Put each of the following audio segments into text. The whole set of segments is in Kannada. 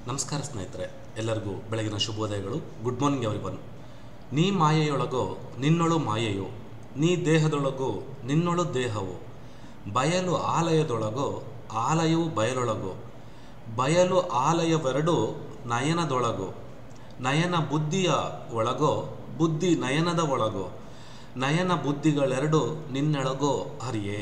ನಮಸ್ಕಾರ ಸ್ನೇಹಿತರೆ ಎಲ್ಲರಿಗೂ ಬೆಳಗಿನ ಶುಭೋದಯಗಳು ಗುಡ್ ಮಾರ್ನಿಂಗ್ ಎವ್ರಿವನ್ ನೀ ಮಾಯೆಯೊಳಗೋ ನಿನ್ನೊಳು ಮಾಯೆಯೋ ನೀ ದೇಹದೊಳಗೋ ನಿನ್ನೊಳು ದೇಹವು ಬಯಲು ಆಲಯದೊಳಗೋ ಆಲಯವು ಬಯಲೊಳಗೋ ಬಯಲು ಆಲಯವೆರಡು ನಯನದೊಳಗೋ ನಯನ ಬುದ್ಧಿಯ ಒಳಗೋ ಬುದ್ಧಿ ನಯನದ ಒಳಗೋ ನಯನ ಬುದ್ಧಿಗಳೆರಡು ನಿನ್ನೊಳಗೋ ಹರಿಯೇ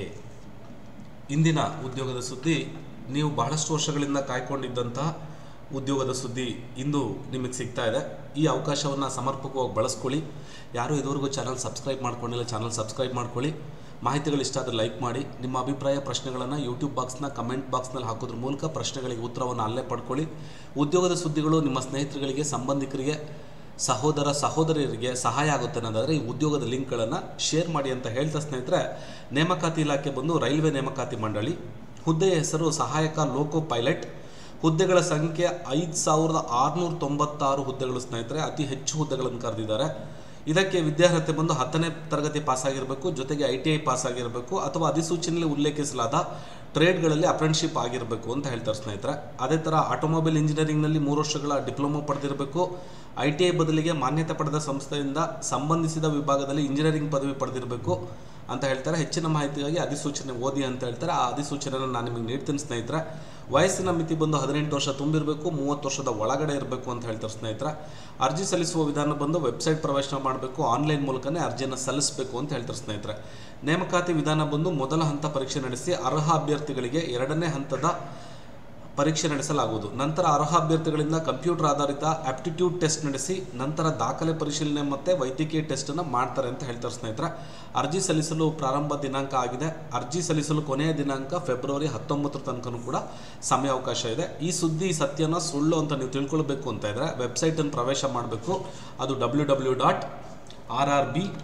ಇಂದಿನ ಉದ್ಯೋಗದ ಸುದ್ದಿ ನೀವು ಬಹಳಷ್ಟು ವರ್ಷಗಳಿಂದ ಕಾಯ್ಕೊಂಡಿದ್ದಂತಹ ಉದ್ಯೋಗದ ಸುದ್ದಿ ಇಂದು ನಿಮಗೆ ಸಿಗ್ತಾ ಇದೆ ಈ ಅವಕಾಶವನ್ನು ಸಮರ್ಪಕವಾಗಿ ಬಳಸ್ಕೊಳ್ಳಿ ಯಾರು ಇದುವರೆಗೂ ಚಾನಲ್ ಸಬ್ಸ್ಕ್ರೈಬ್ ಮಾಡ್ಕೊಂಡಿಲ್ಲ ಚಾನಲ್ ಸಬ್ಸ್ಕ್ರೈಬ್ ಮಾಡ್ಕೊಳ್ಳಿ ಮಾಹಿತಿಗಳು ಇಷ್ಟ ಆದರೆ ಲೈಕ್ ಮಾಡಿ ನಿಮ್ಮ ಅಭಿಪ್ರಾಯ ಪ್ರಶ್ನೆಗಳನ್ನು ಯೂಟ್ಯೂಬ್ ಬಾಕ್ಸ್ನ ಕಮೆಂಟ್ ಬಾಕ್ಸ್ನಲ್ಲಿ ಹಾಕೋದ್ರ ಮೂಲಕ ಪ್ರಶ್ನೆಗಳಿಗೆ ಉತ್ತರವನ್ನು ಅಲ್ಲೇ ಪಡ್ಕೊಳ್ಳಿ ಉದ್ಯೋಗದ ಸುದ್ದಿಗಳು ನಿಮ್ಮ ಸ್ನೇಹಿತರುಗಳಿಗೆ ಸಂಬಂಧಿಕರಿಗೆ ಸಹೋದರ ಸಹೋದರಿಯರಿಗೆ ಸಹಾಯ ಆಗುತ್ತೆ ಅನ್ನೋದಾದರೆ ಈ ಉದ್ಯೋಗದ ಲಿಂಕ್ಗಳನ್ನು ಶೇರ್ ಮಾಡಿ ಅಂತ ಹೇಳ್ತಾ ಸ್ನೇಹಿತರೆ ನೇಮಕಾತಿ ಇಲಾಖೆ ಬಂದು ರೈಲ್ವೆ ನೇಮಕಾತಿ ಮಂಡಳಿ ಹುದ್ದೆಯ ಹೆಸರು ಸಹಾಯಕ ಲೋಕೋ ಪೈಲಟ್ ಹುದ್ದೆಗಳ ಸಂಖ್ಯೆ ಐದು ಸಾವಿರದ ಆರುನೂರ ತೊಂಬತ್ತಾರು ಹುದ್ದೆಗಳು ಸ್ನೇಹಿತರೆ ಅತಿ ಹೆಚ್ಚು ಹುದ್ದೆಗಳನ್ನು ಕರೆದಿದ್ದಾರೆ ಇದಕ್ಕೆ ವಿದ್ಯಾರ್ಹತೆ ಬಂದು ಹತ್ತನೇ ತರಗತಿ ಪಾಸ್ ಆಗಿರಬೇಕು ಜೊತೆಗೆ ಐ ಟಿ ಐ ಪಾಸ್ ಆಗಿರಬೇಕು ಅಥವಾ ಅಧಿಸೂಚನೆಯಲ್ಲಿ ಉಲ್ಲೇಖಿಸಲಾದ ಟ್ರೇಡ್ಗಳಲ್ಲಿ ಅಪ್ರೆಂಟಿಶಿಪ್ ಆಗಿರಬೇಕು ಅಂತ ಹೇಳ್ತಾರೆ ಸ್ನೇಹಿತರೆ ಅದೇ ಥರ ಆಟೋಮೊಬೈಲ್ ಇಂಜಿನಿಯರಿಂಗ್ನಲ್ಲಿ ಮೂರು ವರ್ಷಗಳ ಡಿಪ್ಲೊಮಾ ಪಡೆದಿರಬೇಕು ಐ ಟಿ ಐ ಬದಲಿಗೆ ಮಾನ್ಯತೆ ಪಡೆದ ಸಂಸ್ಥೆಯಿಂದ ಸಂಬಂಧಿಸಿದ ವಿಭಾಗದಲ್ಲಿ ಇಂಜಿನಿಯರಿಂಗ್ ಪದವಿ ಪಡೆದಿರಬೇಕು ಅಂತ ಹೇಳ್ತಾರೆ ಹೆಚ್ಚಿನ ಮಾಹಿತಿಗಾಗಿ ಅಧಿಸೂಚನೆ ಓದಿ ಅಂತ ಹೇಳ್ತಾರೆ ಆ ಅಧಿಸೂಚನೆಯನ್ನು ನಾನು ನಿಮಗೆ ನೀಡ್ತೀನಿ ಸ್ನೇಹಿತರೆ ವಯಸ್ಸಿನ ಮಿತಿ ಬಂದು ಹದಿನೆಂಟು ವರ್ಷ ತುಂಬಿರಬೇಕು ಮೂವತ್ತು ವರ್ಷದ ಒಳಗಡೆ ಇರಬೇಕು ಅಂತ ಹೇಳ್ತಾರೆ ಸ್ನೇಹಿತರೆ ಅರ್ಜಿ ಸಲ್ಲಿಸುವ ವಿಧಾನ ಬಂದು ವೆಬ್ಸೈಟ್ ಪ್ರವೇಶ ಮಾಡಬೇಕು ಆನ್ಲೈನ್ ಮೂಲಕನೇ ಅರ್ಜಿಯನ್ನು ಸಲ್ಲಿಸಬೇಕು ಅಂತ ಹೇಳ್ತಾರೆ ಸ್ನೇಹಿತರೆ ನೇಮಕಾತಿ ವಿಧಾನ ಬಂದು ಮೊದಲ ಹಂತ ಪರೀಕ್ಷೆ ನಡೆಸಿ ಅರ್ಹ ಅಭ್ಯರ್ಥಿಗಳಿಗೆ ಎರಡನೇ ಹಂತದ ಪರೀಕ್ಷೆ ನಡೆಸಲಾಗುವುದು ನಂತರ ಅರ್ಹ ಅಭ್ಯರ್ಥಿಗಳಿಂದ ಕಂಪ್ಯೂಟರ್ ಆಧಾರಿತ ಆಪ್ಟಿಟ್ಯೂಡ್ ಟೆಸ್ಟ್ ನಡೆಸಿ ನಂತರ ದಾಖಲೆ ಪರಿಶೀಲನೆ ಮತ್ತು ವೈದ್ಯಕೀಯ ಟೆಸ್ಟನ್ನು ಮಾಡ್ತಾರೆ ಅಂತ ಹೇಳ್ತಾರೆ ಸ್ನೇಹಿತರೆ ಅರ್ಜಿ ಸಲ್ಲಿಸಲು ಪ್ರಾರಂಭ ದಿನಾಂಕ ಆಗಿದೆ ಅರ್ಜಿ ಸಲ್ಲಿಸಲು ಕೊನೆಯ ದಿನಾಂಕ ಫೆಬ್ರವರಿ ಹತ್ತೊಂಬತ್ತರ ತನಕನೂ ಕೂಡ ಸಮಯಾವಕಾಶ ಇದೆ ಈ ಸುದ್ದಿ ಸತ್ಯನ ಸುಳ್ಳು ಅಂತ ನೀವು ತಿಳ್ಕೊಳ್ಬೇಕು ಅಂತ ಇದ್ದರೆ ವೆಬ್ಸೈಟನ್ನು ಪ್ರವೇಶ ಮಾಡಬೇಕು ಅದು W W dot R R B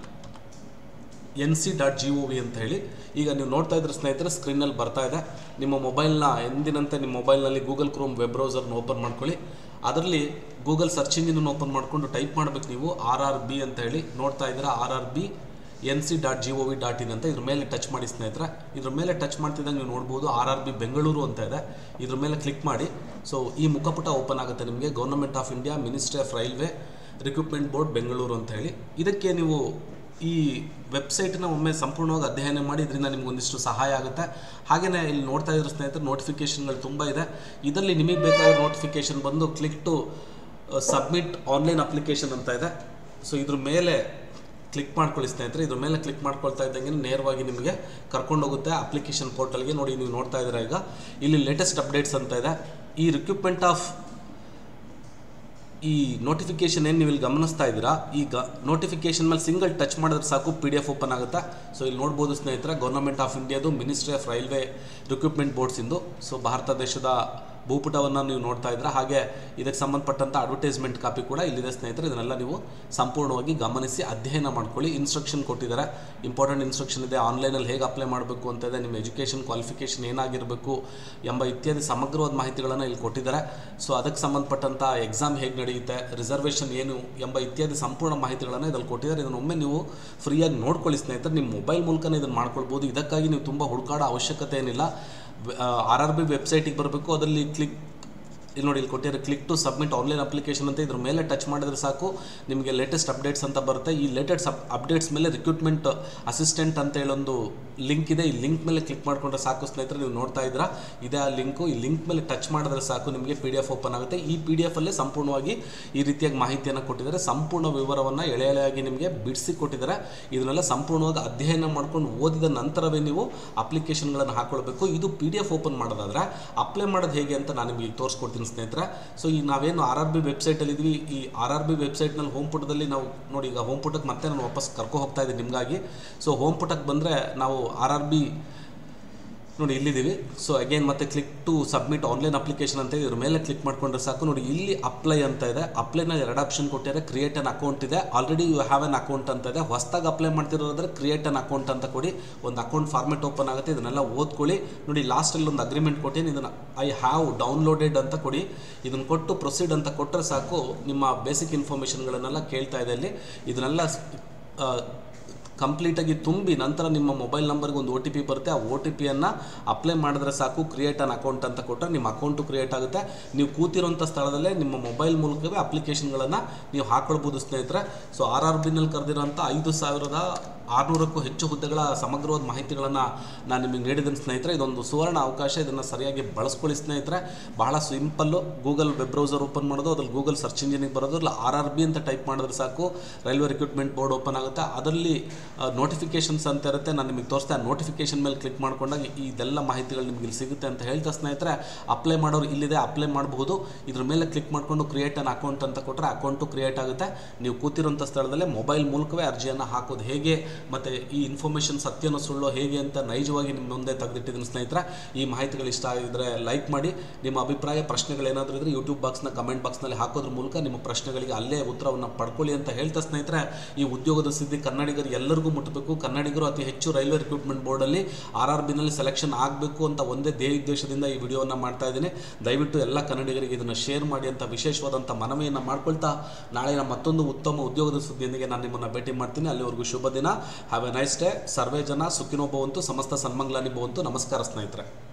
N C dot G O V ಅಂತ ಹೇಳಿ ಈಗ ನೀವು ನೋಡ್ತಾ ಇದ್ರೆ ಸ್ನೇಹಿತರೆ ಸ್ಕ್ರೀನಲ್ಲಿ ಬರ್ತಾ ಇದೆ ನಿಮ್ಮ ಮೊಬೈಲ್ನ ಎಂದಿನಂತೆ ನಿಮ್ಮ ಮೊಬೈಲ್ನಲ್ಲಿ ಗೂಗಲ್ ಕ್ರೋಮ್ ವೆಬ್ ಬ್ರೌಸರ್ನ ಓಪನ್ ಮಾಡ್ಕೊಳ್ಳಿ ಅದರಲ್ಲಿ ಗೂಗಲ್ ಸರ್ಚ್ ಇಂಜಿನನ್ನು ಓಪನ್ ಮಾಡಿಕೊಂಡು ಟೈಪ್ ಮಾಡಬೇಕು ನೀವು ಆರ್ ಆರ್ ಬಿ ಅಂತ ಹೇಳಿ ನೋಡ್ತಾ ಇದ್ದೀರಾ R R B N C dot G O V dot in ಅಂತ ಇದ್ರ ಮೇಲೆ ಟಚ್ ಮಾಡಿ ಸ್ನೇಹಿತರೆ ಇದ್ರ ಮೇಲೆ ಟಚ್ ಮಾಡ್ತಿದ್ದಂಗೆ ನೀವು ನೋಡ್ಬೋದು ಆರ್ ಆರ್ ಬಿ ಬೆಂಗಳೂರು ಅಂತ ಇದೆ ಇದ್ರ ಮೇಲೆ ಕ್ಲಿಕ್ ಮಾಡಿ ಸೊ ಈ ಮುಖಪುಟ ಓಪನ್ ಆಗುತ್ತೆ ನಿಮಗೆ government of India ministry of railway recruitment board Bengaluru ಅಂತ ಹೇಳಿ ಇದಕ್ಕೆ ನೀವು ಈ ವೆಬ್ಸೈಟ್ನ ಒಮ್ಮೆ ಸಂಪೂರ್ಣವಾಗಿ ಅಧ್ಯಯನ ಮಾಡಿ ಇದರಿಂದ ನಿಮ್ಗೆ ಒಂದಿಷ್ಟು ಸಹಾಯ ಆಗುತ್ತೆ ಹಾಗೆಯೇ ಇಲ್ಲಿ ನೋಡ್ತಾ ಇರೋ ಸ್ನೇಹಿತರೆ ನೋಟಿಫಿಕೇಷನ್ಗಳು ತುಂಬ ಇದೆ ಇದರಲ್ಲಿ ನಿಮಗೆ ಬೇಕಾದ ನೋಟಿಫಿಕೇಷನ್ ಬಂದು click to submit online application ಅಂತ ಇದೆ ಸೊ ಇದ್ರ ಮೇಲೆ ಕ್ಲಿಕ್ ಮಾಡ್ಕೊಳ್ಳಿ ಸ್ನೇಹಿತರೆ ಇದ್ರ ಮೇಲೆ ಕ್ಲಿಕ್ ಮಾಡ್ಕೊಳ್ತಾ ಇದ್ದಂಗೆ ನೇರವಾಗಿ ನಿಮಗೆ ಕರ್ಕೊಂಡು ಹೋಗುತ್ತೆ ಅಪ್ಲಿಕೇಶನ್ ಪೋರ್ಟಲ್ಗೆ ನೋಡಿ ನೀವು ನೋಡ್ತಾ ಇದ್ದೀರಾ ಈಗ ಇಲ್ಲಿ ಲೇಟೆಸ್ಟ್ ಅಪ್ಡೇಟ್ಸ್ ಅಂತ ಇದೆ ಈ ರಿಕ್ರೂಟ್ಮೆಂಟ್ ಆಫ್ ಈ ನೋಟಿಫಿಕೇಶನ್ ಏನು ನೀವು ಇಲ್ಲಿ ಗಮನಿಸ್ತಾ ಇದ್ದೀರಾ ಈ ಗ ನೋಟಿಫಿಕೇಶನ್ ಮೇಲೆ ಸಿಂಗಲ್ ಟಚ್ ಮಾಡಿದ್ರೆ ಸಾಕು ಪಿ ಡಿ ಎಫ್ ಓಪನ್ ಆಗುತ್ತೆ ಸೊ ಇಲ್ಲಿ ನೋಡ್ಬೋದು ಸ್ನೇಹಿತರೆ ಗೌರ್ಮೆಂಟ್ ಆಫ್ ಇಂಡಿಯಾದು ಮಿನಿಸ್ಟ್ರಿ ಆಫ್ ರೈಲ್ವೆ ರಿಕ್ರೂಟ್ಮೆಂಟ್ ಬೋರ್ಡ್ಸಿಂದು ಸೊ ಭಾರತ ದೇಶದ ಭೂಪುಟವನ್ನು ನೀವು ನೋಡ್ತಾ ಇದ್ರೆ ಹಾಗೆ ಇದಕ್ಕೆ ಸಂಬಂಧಪಟ್ಟಂಥ ಅಡ್ವರ್ಟೈಸ್ಮೆಂಟ್ ಕಾಪಿ ಕೂಡ ಇಲ್ಲಿದೆ ಸ್ನೇಹಿತರೆ ಇದನ್ನೆಲ್ಲ ನೀವು ಸಂಪೂರ್ಣವಾಗಿ ಗಮನಿಸಿ ಅಧ್ಯಯನ ಮಾಡ್ಕೊಳ್ಳಿ ಇನ್ಸ್ಟ್ರಕ್ಷನ್ ಕೊಟ್ಟಿದ್ದಾರೆ ಇಂಪಾರ್ಟೆಂಟ್ ಇನ್ಸ್ಟ್ರಕ್ಷನ್ ಇದೆ ಆನ್ಲೈನಲ್ಲಿ ಹೇಗೆ ಅಪ್ಲೈ ಮಾಡಬೇಕು ಅಂತ ಇದೆ ನಿಮ್ಮ ಎಜುಕೇಷನ್ ಕ್ವಾಲಿಫಿಕೇಷನ್ ಏನಾಗಿರಬೇಕು ಎಂಬ ಇತ್ಯಾದಿ ಸಮಗ್ರವಾದ ಮಾಹಿತಿಗಳನ್ನು ಇಲ್ಲಿ ಕೊಟ್ಟಿದ್ದಾರೆ ಸೊ ಅದಕ್ಕೆ ಸಂಬಂಧಪಟ್ಟಂಥ ಎಕ್ಸಾಮ್ ಹೇಗೆ ನಡೆಯುತ್ತೆ ರಿಸರ್ವೇಷನ್ ಏನು ಎಂಬ ಇತ್ಯಾದಿ ಸಂಪೂರ್ಣ ಮಾಹಿತಿಗಳನ್ನು ಇದರಲ್ಲಿ ಕೊಟ್ಟಿದ್ದಾರೆ ಇದನ್ನು ಒಮ್ಮೆ ನೀವು ಫ್ರೀಯಾಗಿ ನೋಡ್ಕೊಳ್ಳಿ ಸ್ನೇಹಿತರೆ ನಿಮ್ಮ ಮೊಬೈಲ್ ಮೂಲಕನೇ ಇದನ್ನು ಮಾಡ್ಕೊಳ್ಬೋದು ಇದಕ್ಕಾಗಿ ನೀವು ತುಂಬ ಹುಡುಕಾಡೋ ಅವಶ್ಯಕತೆ ಏನಿಲ್ಲ ಆರ್ ಆರ್ ಬಿ ವೆಬ್ಸೈಟಿಗೆ ಬರಬೇಕು ಅದರಲ್ಲಿ ಕ್ಲಿಕ್ ಇಲ್ಲಿ ನೋಡಿ ಇಲ್ಲಿ ಕೊಟ್ಟಿರೋ click to submit online application ಅಂತ ಇದ್ರ ಮೇಲೆ ಟಚ್ ಮಾಡಿದ್ರೆ ಸಾಕು ನಿಮಗೆ ಲೇಟೆಸ್ಟ್ ಅಪ್ಡೇಟ್ಸ್ ಅಂತ ಬರುತ್ತೆ ಈ ಲೇಟೆಸ್ಟ್ ಅಪ್ಡೇಟ್ಸ್ ಮೇಲೆ ರಿಕ್ರೂಟ್ಮೆಂಟ್ ಅಸಿಸ್ಟೆಂಟ್ ಅಂತ ಹೇಳೊಂದು ಲಿಂಕ್ ಇದೆ ಈ ಲಿಂಕ್ ಮೇಲೆ ಕ್ಲಿಕ್ ಮಾಡಿಕೊಂಡ್ರೆ ಸಾಕು ಸ್ನೇಹಿತರೆ ನೀವು ನೋಡ್ತಾ ಇದ್ದೀರಾ ಇದೇ ಆ ಲಿಂಕು ಈ ಲಿಂಕ್ ಮೇಲೆ ಟಚ್ ಮಾಡಿದ್ರೆ ಸಾಕು ನಿಮಗೆ ಪಿ ಡಿ ಎಫ್ ಓಪನ್ ಆಗುತ್ತೆ ಈ ಪಿ ಡಿ ಎಫಲ್ಲೇ ಸಂಪೂರ್ಣವಾಗಿ ಈ ರೀತಿಯಾಗಿ ಮಾಹಿತಿಯನ್ನು ಕೊಟ್ಟಿದ್ದಾರೆ ಸಂಪೂರ್ಣ ವಿವರವನ್ನು ಎಳೆ ಎಳೆಯಾಗಿ ನಿಮಗೆ ಬಿಡಿಸಿ ಕೊಟ್ಟಿದ್ದಾರೆ ಇದನ್ನೆಲ್ಲ ಸಂಪೂರ್ಣವಾಗಿ ಅಧ್ಯಯನ ಮಾಡ್ಕೊಂಡು ಓದಿದ ನಂತರವೇ ನೀವು ಅಪ್ಲಿಕೇಶನ್ಗಳನ್ನು ಹಾಕೊಳ್ಬೇಕು ಇದು ಪಿ ಡಿ ಎಫ್ ಓಪನ್ ಮಾಡೋದಾದ್ರೆ ಅಪ್ಲೈ ಮಾಡೋದು ಹೇಗೆ ಅಂತ ನಾನು ನಿಮಗೆ ತೋರಿಸ್ಕೊಡ್ತೀನಿ ಸ್ನೇಹಿತರೆ ಸೊ ಈಗ ನಾವೇನು ಆರ್ ಆರ್ ಬಿ ವೆಬ್ಸೈಟಲ್ಲಿ ಇದ್ವಿ ಈ ಆರ್ ಆರ್ ಬಿ ವೆಬ್ಸೈಟ್ನಲ್ಲಿ ಹೋಮ್ ಪುಟದಲ್ಲಿ ನಾವು ನೋಡಿ ಈಗ ಹೋಮ್ ಪುಟಕ್ಕೆ ಮತ್ತೆ ನಾನು ವಾಪಸ್ ಕರ್ಕೊ ಹೋಗ್ತಾ ಇದ್ದೀನಿ ನಿಮಗಾಗಿ ಸೊ ಹೋಮ್ ಪುಟಕ್ಕೆ ಬಂದರೆ ನಾವು ಆರ್ ಆರ್ ಬಿ ನೋಡಿ ಇಲ್ಲಿದ್ದೀವಿ ಸೊ ಅಗೇನ್ ಮತ್ತೆ click to submit online application ಅಂತ ಇದೆ ಇದ್ರ ಮೇಲೆ ಕ್ಲಿಕ್ ಮಾಡ್ಕೊಂಡ್ರೆ ಸಾಕು ನೋಡಿ ಇಲ್ಲಿ ಅಪ್ಲೈ ಅಂತ ಇದೆ ಅಪ್ಲೈನ ಎರಡು ಆಪ್ಷನ್ ಕೊಟ್ಟಿದ್ದಾರೆ ಕ್ರಿಯೇಟ್ ಅನ್ ಅಕೌಂಟ್ ಇದೆ already you have an account ಅಂತ ಇದೆ ಹೊಸದಾಗಿ ಅಪ್ಲೈ ಮಾಡ್ತಿರೋದ್ರೆ ಕ್ರಿಯೇಟ್ ಅನ್ ಅಕೌಂಟ್ ಅಂತ ಕೊಡಿ ಒಂದು ಅಕೌಂಟ್ ಫಾರ್ಮೆಟ್ ಓಪನ್ ಆಗುತ್ತೆ ಇದನ್ನೆಲ್ಲ ಓದ್ಕೊಳ್ಳಿ ನೋಡಿ ಲಾಸ್ಟಲ್ಲಿ ಒಂದು ಅಗ್ರಿಮೆಂಟ್ ಕೊಟ್ಟೇನು ಇದನ್ನು ಐ ಹ್ಯಾವ್ ಡೌನ್ಲೋಡೆಡ್ ಅಂತ ಕೊಡಿ ಇದನ್ನು ಕೊಟ್ಟು ಪ್ರೊಸೀಡ್ ಅಂತ ಕೊಟ್ಟರೆ ಸಾಕು ನಿಮ್ಮ ಬೇಸಿಕ್ ಇನ್ಫಾರ್ಮೇಷನ್ಗಳನ್ನೆಲ್ಲ ಕೇಳ್ತಾ ಇದೆ ಅಲ್ಲಿ ಇದನ್ನೆಲ್ಲ ಕಂಪ್ಲೀಟಾಗಿ ತುಂಬಿ ನಂತರ ನಿಮ್ಮ ಮೊಬೈಲ್ ನಂಬರ್ಗೆ ಒಂದು ಒ ಟಿ ಪಿ ಬರುತ್ತೆ ಆ ಒ ಟಿ ಪಿಯನ್ನು ಅಪ್ಲೈ ಮಾಡಿದ್ರೆ ಸಾಕು ಕ್ರಿಯೇಟ್ ಅನ್ ಅಕೌಂಟ್ ಅಂತ ಕೊಟ್ಟರೆ ನಿಮ್ಮ ಅಕೌಂಟು ಕ್ರಿಯೇಟ್ ಆಗುತ್ತೆ ನೀವು ಕೂತಿರೋಂಥ ಸ್ಥಳದಲ್ಲೇ ನಿಮ್ಮ ಮೊಬೈಲ್ ಮೂಲಕವೇ ಅಪ್ಲಿಕೇಶನ್ಗಳನ್ನು ನೀವು ಹಾಕೊಳ್ಬೋದು ಸ್ನೇಹಿತರೆ ಸೊ ಆರ್ ಆರ್ ಬಿನಲ್ಲಿ ಕರೆದಿರೋಂಥ ಐದು ಸಾವಿರದ ಆರುನೂರಕ್ಕೂ ಹೆಚ್ಚು ಹುದ್ದೆಗಳ ಸಮಗ್ರವಾದ ಮಾಹಿತಿಗಳನ್ನು ನಾನು ನಿಮಗೆ ನೀಡಿದ್ದೀನಿ ಸ್ನೇಹಿತರೆ ಇದೊಂದು ಸುವರ್ಣ ಅವಕಾಶ ಇದನ್ನು ಸರಿಯಾಗಿ ಬಳಸ್ಕೊಳ್ಳಿ ಸ್ನೇಹಿತರೆ ಬಹಳ simple Google web browser open ಮಾಡೋದು ಅದ್ರಲ್ಲಿ ಗೂಗಲ್ ಸರ್ಚ್ ಇಂಜಿನಿಗೆ ಬರೋದು ಇಲ್ಲ ಆರ್ ಆರ್ ಬಿ ಅಂತ ಟೈಪ್ ಮಾಡಿದ್ರೆ ಸಾಕು ರೈಲ್ವೆ ರಿಕ್ರೂಟ್ಮೆಂಟ್ ಬೋರ್ಡ್ ಓಪನ್ ಆಗುತ್ತೆ ಅದರಲ್ಲಿ ನೋಟಿಫಿಕೇಷನ್ಸ್ ಅಂತ ಇರುತ್ತೆ ನಾನು ನಿಮಗೆ ತೋರಿಸ್ತೆ ಆ ನೋಟಿಫಿಕೇಷನ್ ಮೇಲೆ ಕ್ಲಿಕ್ ಮಾಡ್ಕೊಂಡಾಗ ಇದೆಲ್ಲ ಮಾಹಿತಿಗಳು ನಿಮಗೆ ಇಲ್ಲಿ ಸಿಗುತ್ತೆ ಅಂತ ಹೇಳ್ತಾ ಸ್ನೇಹಿತರೆ ಅಪ್ಲೈ ಮಾಡೋರು ಇಲ್ಲಿದೆ ಅಪ್ಲೈ ಮಾಡಬಹುದು ಇದ್ರ ಮೇಲೆ ಕ್ಲಿಕ್ ಮಾಡಿಕೊಂಡು ಕ್ರಿಯೇಟ್ ಅನ್ ಅಕೌಂಟ್ ಅಂತ ಕೊಟ್ಟರೆ ಅಕೌಂಟು ಕ್ರಿಯೇಟ್ ಆಗುತ್ತೆ ನೀವು ಕೂತಿರೋಂಥ ಸ್ಥಳದಲ್ಲೇ ಮೊಬೈಲ್ ಮೂಲಕವೇ ಅರ್ಜಿಯನ್ನು ಹಾಕೋದು ಹೇಗೆ ಮತ್ತು ಈ ಇನ್ಫಾರ್ಮೇಷನ್ ಸತ್ಯನೋ ಸುಳ್ಳು ಹೇಗೆ ಅಂತ ನೈಜವಾಗಿ ನಿಮ್ಮ ಮುಂದೆ ತೆಗೆದಿಟ್ಟಿದ್ದೀನಿ ಸ್ನೇಹಿತರೆ ಈ ಮಾಹಿತಿಗಳು ಇಷ್ಟ ಆಗಿದ್ರೆ ಲೈಕ್ ಮಾಡಿ ನಿಮ್ಮ ಅಭಿಪ್ರಾಯ ಪ್ರಶ್ನೆಗಳೇನಾದರೂ ಇದ್ದರೆ ಯೂಟ್ಯೂಬ್ ಬಾಕ್ಸ್ನ ಕಮೆಂಟ್ ಬಾಕ್ಸ್ನಲ್ಲಿ ಹಾಕೋದ್ರ ಮೂಲಕ ನಿಮ್ಮ ಪ್ರಶ್ನೆಗಳಿಗೆ ಅಲ್ಲೇ ಉತ್ತರವನ್ನು ಪಡ್ಕೊಳ್ಳಿ ಅಂತ ಹೇಳ್ತಾ ಸ್ನೇಹಿತರೆ ಈ ಉದ್ಯೋಗದ ಸ್ಥಿತಿ ಕನ್ನಡಿಗರು ಎಲ್ಲರಿಗೂ ಮುಟ್ಟಬೇಕು ಕನ್ನಡಿಗರು ಅತಿ ಹೆಚ್ಚು ರೈಲ್ವೆ ರಿಕ್ರೂಟ್ಮೆಂಟ್ ಬೋರ್ಡಲ್ಲಿ ಆರ್ ಆರ್ ಬಿನಲ್ಲಿ ಸೆಲೆಕ್ಷನ್ ಆಗಬೇಕು ಅಂತ ಒಂದೇ ಧ್ಯೇಯ ಉದ್ದೇಶದಿಂದ ಈ ವಿಡಿಯೋವನ್ನು ಮಾಡ್ತಾ ಇದ್ದೀನಿ ದಯವಿಟ್ಟು ಎಲ್ಲ ಕನ್ನಡಿಗರಿಗೆ ಇದನ್ನು ಶೇರ್ ಮಾಡಿ ಅಂತ ವಿಶೇಷವಾದಂಥ ಮನವಿಯನ್ನು ಮಾಡ್ಕೊಳ್ತಾ ನಾಳೆ ಮತ್ತೊಂದು ಉತ್ತಮ ಉದ್ಯೋಗದ ಸುದ್ದಿಯೊಂದಿಗೆ ನಾನು ನಿಮ್ಮನ್ನು ಭೇಟಿ ಮಾಡ್ತೀನಿ ಅಲ್ಲಿವರೆಗೂ ಶುಭ ದಿನ ಹ್ಯಾವ್ ಎ ನೈಸ್ ಡೇ ಸರ್ವೇ ಜನ ಸುಖಿನೋ ಭವಂತು ಸಮಸ್ತ ಸನ್ಮಂಗ್ಲಾನಿ ಭವಂತು ನಮಸ್ಕಾರ ಸ್ನೇಹಿತರೆ